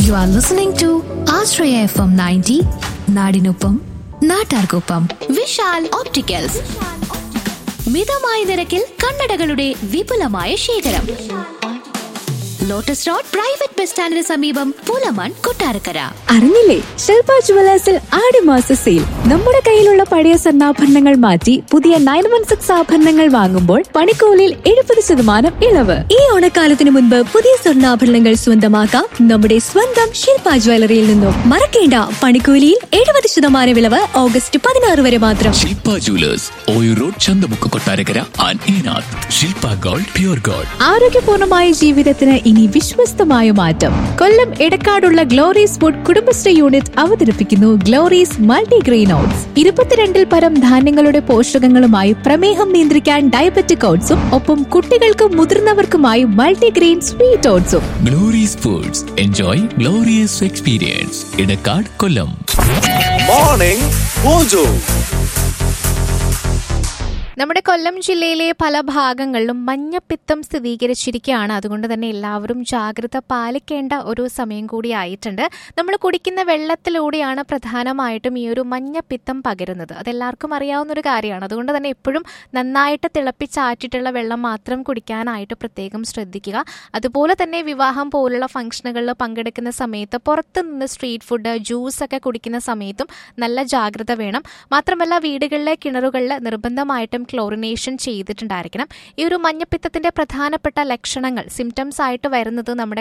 You are listening to Ashraya FM 90, നാടിനൊപ്പം നാട്ടാർക്കൊപ്പം Vishal opticals മിതമായ നിരക്കിൽ കണ്ണടകളുടെ വിപുലമായ ശേഖരം ലോട്ടസ് റോഡ് പ്രൈവറ്റ് ബസ് സ്റ്റാൻഡിന് സമീപം പുലമൺ കൊട്ടാരക്കര അറിഞ്ഞില്ലേ ശില്പ ജുവലേഴ്സിൽ ആടുമാസ സെയിൽ നമ്മുടെ കയ്യിലുള്ള പഴയ സ്വർണ്ണാഭരണങ്ങൾ മാറ്റി പുതിയ നയൻ വൺ സിക്സ് ആഭരണങ്ങൾ വാങ്ങുമ്പോൾ പണിക്കൂലിയിൽ എഴുപത് ശതമാനം ഇളവ് ഈ ഓണക്കാലത്തിന് മുൻപ് പുതിയ സ്വർണ്ണാഭരണങ്ങൾ സ്വന്തമാക്കാം നമ്മുടെ സ്വന്തം ശില്പ ജ്വല്ലറിയിൽ നിന്നും മറക്കേണ്ട പണിക്കൂലിയിൽ എഴുപത് ശതമാനം ഇളവ് ഓഗസ്റ്റ് പതിനാറ് വരെ മാത്രം ശില്പ ജുവലേഴ്സ് ഓയു റോഡ് ചന്തമുക്ക് കൊട്ടാരക്കര ആൻഡ് ഈനാഥ് ശില്പ ഗോൾഡ് പ്യൂർ ഗോൾഡ് ആരോഗ്യപൂർണമായ ജീവിതത്തിന് ഇനി വിശ്വസ്തമായ മാറ്റം കൊല്ലം എടക്കാടുള്ള ഗ്ലോറീസ് ഫുഡ് കുടുംബശ്രീ യൂണിറ്റ് അവതരിപ്പിക്കുന്നു ഗ്ലോറീസ് മൾട്ടിഗ്രെയിൻ ഓട്സ് ഇരുപത്തിരണ്ടിൽ പരം ധാന്യങ്ങളുടെ പോഷകങ്ങളുമായി പ്രമേഹം നിയന്ത്രിക്കാൻ ഡയബറ്റിക് ഓട്സും ഒപ്പം കുട്ടികൾക്കും മുതിർന്നവർക്കുമായി മൾട്ടിഗ്രെയിൻ സ്വീറ്റ് ഓട്സും Glory's foods enjoy glorious experience Edakkad Kollam morning mojo നമ്മുടെ കൊല്ലം ജില്ലയിലെ പല ഭാഗങ്ങളിലും മഞ്ഞപ്പിത്തം സ്ഥിരീകരിച്ചിരിക്കുകയാണ് അതുകൊണ്ട് തന്നെ എല്ലാവരും ജാഗ്രത പാലിക്കേണ്ട ഒരു സമയം കൂടി ആയിട്ടുണ്ട് നമ്മൾ കുടിക്കുന്ന വെള്ളത്തിലൂടെയാണ് പ്രധാനമായിട്ടും ഈ ഒരു മഞ്ഞപ്പിത്തം പകരുന്നത് അതെല്ലാവർക്കും അറിയാവുന്ന ഒരു കാര്യമാണ് അതുകൊണ്ട് തന്നെ എപ്പോഴും നന്നായിട്ട് തിളപ്പിച്ചാറ്റിട്ടുള്ള വെള്ളം മാത്രം കുടിക്കാനായിട്ട് പ്രത്യേകം ശ്രദ്ധിക്കുക അതുപോലെ തന്നെ വിവാഹം പോലുള്ള ഫംഗ്ഷനുകളിൽ പങ്കെടുക്കുന്ന സമയത്ത് പുറത്ത് നിന്ന് സ്ട്രീറ്റ് ഫുഡ് ജ്യൂസ് ഒക്കെ കുടിക്കുന്ന സമയത്തും നല്ല ജാഗ്രത വേണം മാത്രമല്ല വീടുകളിലെ കിണറുകളിൽ നിർബന്ധമായിട്ടും ക്ലോറിനേഷൻ ചെയ്തിട്ടുണ്ടായിരിക്കണം ഈ ഒരു മഞ്ഞപ്പിത്തത്തിന്റെ പ്രധാനപ്പെട്ട ലക്ഷണങ്ങൾ സിംറ്റംസ് ആയിട്ട് വരുന്നത് നമ്മുടെ